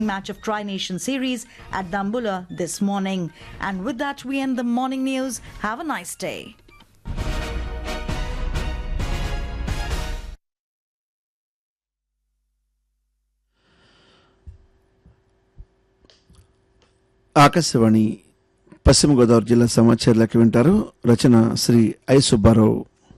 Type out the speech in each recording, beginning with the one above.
match of Tri Nation Series at Dambula this morning. And with that, we end the morning news. Have a nice day. Akashvani పశ్చిమ గోదావరి జిల్లా సమాచారాలకి వింటారు రచన Shri I Subbarao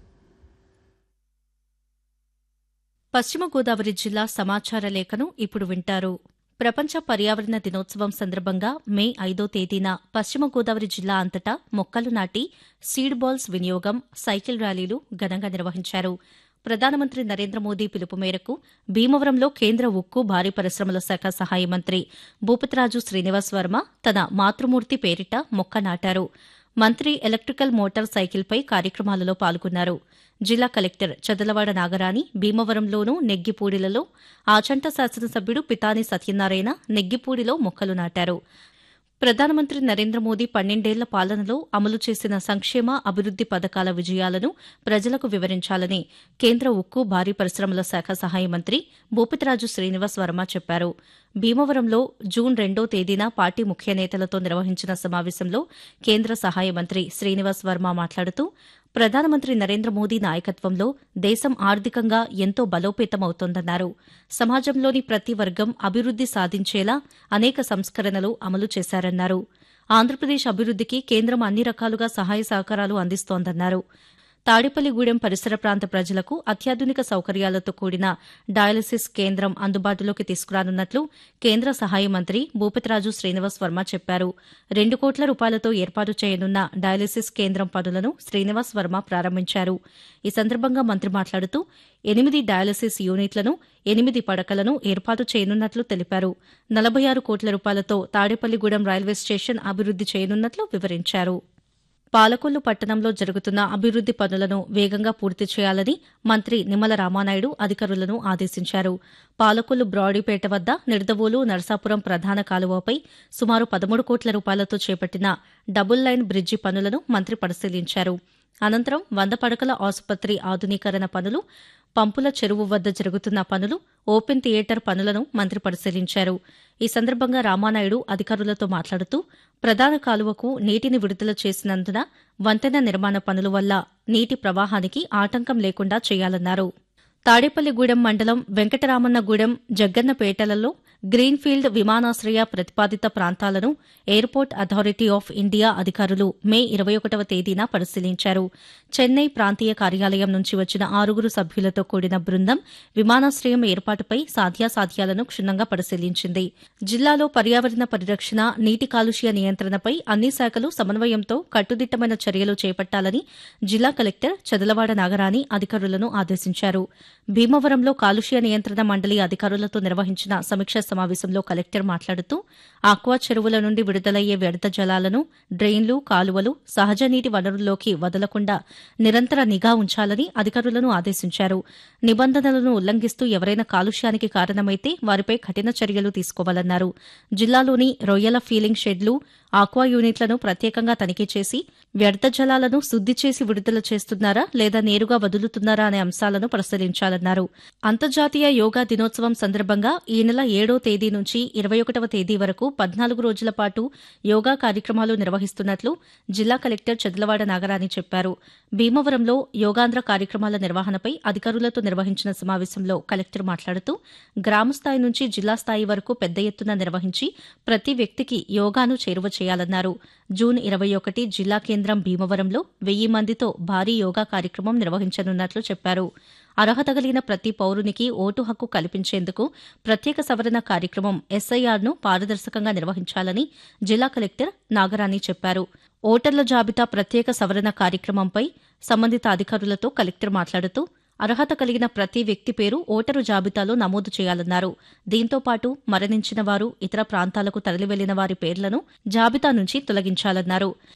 పశ్చిమ గోదావరి జిల్లా సమాచార లేఖను ఇప్పుడు వింటారు ప్రపంచ పర్యావరణ దినోత్సవం సందర్భంగా మే ఐదో తేదీన పశ్చిమ గోదావరి జిల్లా అంతటా మొక్కలు నాటి సీడ్ బాల్స్ వినియోగం సైకిల్ ర్యాలీలు ఘనంగా నిర్వహించారు ప్రధానమంత్రి నరేంద్ర మోదీ పిలుపు మేరకు భీమవరంలో కేంద్ర ఉక్కు భారీ పరిశ్రమల శాఖ సహాయ మంత్రి భూపతిరాజు శ్రీనివాస్ వర్మ తన మాతృమూర్తి పేరిట మొక్క నాటారు మంత్రి ఎలక్ట్రికల్ మోటార్ సైకిల్పై కార్యక్రమాలలో పాల్గొన్నారు జిల్లా కలెక్టర్ చదలవాడ నాగరాణి భీమవరంలోనూ నెగ్గిపూడిలలో ఆచంట శాసనసభ్యుడు పితాని సత్యనారాయణ నెగ్గిపూడిలో మొక్కలు నాటారు ప్రధానమంత్రి నరేంద్ర మోదీ పన్నెండేళ్ల పాలనలో అమలు చేసిన సంక్షేమ అభివృద్ది పథకాల విజయాలను ప్రజలకు వివరించాలని కేంద్ర ఉక్కు భారీ పరిశ్రమల శాఖ సహాయ మంత్రి భూపతిరాజు శ్రీనివాస్ వర్మ చెప్పారు భీమవరంలో జూన్ రెండో తేదీన పార్టీ ముఖ్య నేతలతో నిర్వహించిన సమావేశంలో కేంద్ర సహాయ మంత్రి శ్రీనివాస్ వర్మ మాట్లాడుతూ ప్రధానమంత్రి నరేంద్ర మోదీ నాయకత్వంలో దేశం ఆర్థికంగా ఎంతో బలోపేతమవుతోందన్నారు సమాజంలోని ప్రతి వర్గం అభివృద్ది సాధించేలా అనేక సంస్కరణలు అమలు చేశారన్నారు ఆంధ్రప్రదేశ్ అభివృద్దికి కేంద్రం అన్ని రకాలుగా సహాయ సహకారాలు అందిస్తోందన్నారు తాడేపల్లిగూడెం పరిసర ప్రాంత ప్రజలకు అత్యాధునిక సౌకర్యాలతో కూడిన డయాలసిస్ కేంద్రం అందుబాటులోకి తీసుకురానున్నట్లు కేంద్ర సహాయ మంత్రి భూపతిరాజు శ్రీనివాస్ వర్మ చెప్పారు రెండు కోట్ల రూపాయలతో ఏర్పాటు చేయనున్న డయాలసిస్ కేంద్రం పనులను శ్రీనివాస్ వర్మ ప్రారంభించారు ఈ సందర్భంగా మంత్రి మాట్లాడుతూ ఎనిమిది డయాలసిస్ యూనిట్లను ఎనిమిది పడకలను ఏర్పాటు చేయనున్నట్లు తెలిపారు నలభై ఆరు కోట్ల రూపాయలతో తాడేపల్లిగూడెం రైల్వే స్టేషన్ అభివృద్ది చేయనున్నట్లు వివరించారు పాలకొల్లు పట్టణంలో జరుగుతున్న అభివృద్ది పనులను వేగంగా పూర్తి చేయాలని మంత్రి నిమ్మల రామానాయుడు అధికారులను ఆదేశించారు పాలకొల్లు బ్రాడీపేట వద్ద నిడదవోలు నరసాపురం ప్రధాన కాలువపై సుమారు పదమూడు కోట్ల రూపాయలతో చేపట్టిన డబుల్ లైన్ బ్రిడ్జి పనులను మంత్రి పరిశీలించారు అనంతరం వంద పడకల ఆసుపత్రి ఆధునీకరణ పనులు పంపుల చెరువు వద్ద జరుగుతున్న పనులు ఓపెన్ థియేటర్ పనులను మంత్రి పరిశీలించారు ఈ సందర్భంగా రామానాయుడు అధికారులతో మాట్లాడుతూ ప్రధాన కాలువకు నీటిని విడుదల చేసినందున వంతెన నిర్మాణ పనుల వల్ల నీటి ప్రవాహానికి ఆటంకం లేకుండా చేయాలన్నారు తాడేపల్లిగూడెం మండలం వెంకటరామన్నగూడెం జగ్గన్నపేటలలో గ్రీన్ఫీల్డ్ విమానాశ్రయ ప్రతిపాదిత ప్రాంతాలను ఎయిర్పోర్ట్ అథారిటీ ఆఫ్ ఇండియా అధికారులు మే ఇరవై ఒకటవ తేదీన పరిశీలించారు చెన్నై ప్రాంతీయ కార్యాలయం నుంచి వచ్చిన ఆరుగురు సభ్యులతో కూడిన బృందం విమానాశ్రయం ఏర్పాటుపై సాధ్యాసాధ్యాలను క్షుణ్ణంగా పరిశీలించింది జిల్లాలో పర్యావరణ పరిరక్షణ నీటి కాలుష్య నియంత్రణపై అన్ని శాఖలు సమన్వయంతో కట్టుదిట్టమైన చర్యలు చేపట్టాలని జిల్లా కలెక్టర్ చదలవాడ నాగరాణి అధికారులను ఆదేశించారు భీమవరంలో కాలుష్య నియంత్రణ మండలి అధికారులతో నిర్వహించిన సమీక్షా సమావేశంలో కలెక్టర్ మాట్లాడుతూ ఆక్వా చెరువుల నుండి విడుదలయ్యే వ్యర్థ జలాలను డ్రెయిన్లు కాలువలు సహజ నీటి వనరుల్లోకి వదలకుండా నిరంతర నిఘా ఉంచాలని అధికారులను ఆదేశించారు నిబంధనలను ఉల్లంఘిస్తూ ఎవరైనా కాలుష్యానికి కారణమైతే వారిపై కఠిన చర్యలు తీసుకోవాలన్నారు జిల్లాలోని రొయ్యల ఫీలింగ్ షెడ్లు ఆక్వా యూనిట్లను ప్రత్యేకంగా తనిఖీ చేసి వ్యర్థ జలాలను శుద్ది చేసి విడుదల చేస్తున్నారా లేదా నేరుగా వదులుతున్నారా అనే అంశాలను పరిశీలించాలన్నారు అంతర్జాతీయ యోగా దినోత్సవం సందర్భంగా ఈ నెల ఏడో తేదీ నుంచి ఇరవై ఒకటవ తేదీ వరకు పద్నాలుగు రోజుల పాటు యోగా కార్యక్రమాలు నిర్వహిస్తున్నట్లు జిల్లా కలెక్టర్ చదలవాడ నాగరాణి చెప్పారు భీమవరంలో యోగాంధ్ర కార్యక్రమాల నిర్వహణపై అధికారులతో నిర్వహించిన సమావేశంలో కలెక్టర్ మాట్లాడుతూ గ్రామస్థాయి నుంచి జిల్లా స్థాయి వరకు పెద్ద ఎత్తున నిర్వహించి ప్రతి వ్యక్తికి యోగాను చేరువ చేయాలన్నారు జూన్ ఇరవై ఒకటి జిల్లా కేంద్రం భీమవరంలో వెయ్యి మందితో భారీ యోగా కార్యక్రమం నిర్వహించనున్నట్లు చెప్పారు అర్హత కలిగిన ప్రతి పౌరునికి ఓటు హక్కు కల్పించేందుకు ప్రత్యేక సవరణ కార్యక్రమం ఎస్ఐఆర్ను పారదర్శకంగా నిర్వహించాలని జిల్లా కలెక్టర్ నాగరాణి చెప్పారు ఓటర్ల జాబితా ప్రత్యేక సవరణ కార్యక్రమంపై సంబంధిత అధికారులతో కలెక్టర్ మాట్లాడుతూ అర్హత కలిగిన ప్రతి వ్యక్తి పేరు ఓటరు జాబితాలో నమోదు చేయాలన్నారు దీంతో పాటు మరణించిన వారు ఇతర ప్రాంతాలకు తరలి వెళ్లిన వారి పేర్లను జాబితా నుంచి తొలగించాలన్నారు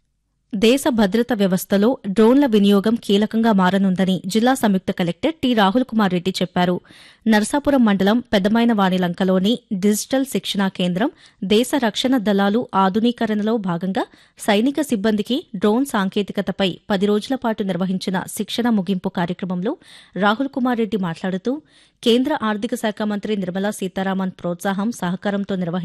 దేశ భద్రత వ్యవస్థలో డ్రోన్ల వినియోగం కీలకంగా మారనుందని జిల్లా సంయుక్త కలెక్టర్ టి రాహుల్ కుమార్ రెడ్డి చెప్పారు నరసాపురం మండలం పెద్దమైన వాణిలంకలోని డిజిటల్ శిక్షణా కేంద్రం దేశ రక్షణ దళాలు ఆధునీకరణలో భాగంగా సైనిక సిబ్బందికి డ్రోన్ సాంకేతికతపై పది రోజుల పాటు నిర్వహించిన శిక్షణ ముగింపు కార్యక్రమంలో రాహుల్ కుమార్ రెడ్డి మాట్లాడుతూ కేంద్ర ఆర్థిక శాఖ మంత్రి నిర్మలా సీతారామన్ ప్రోత్సాహం సహకారంతో నిర్వహించిన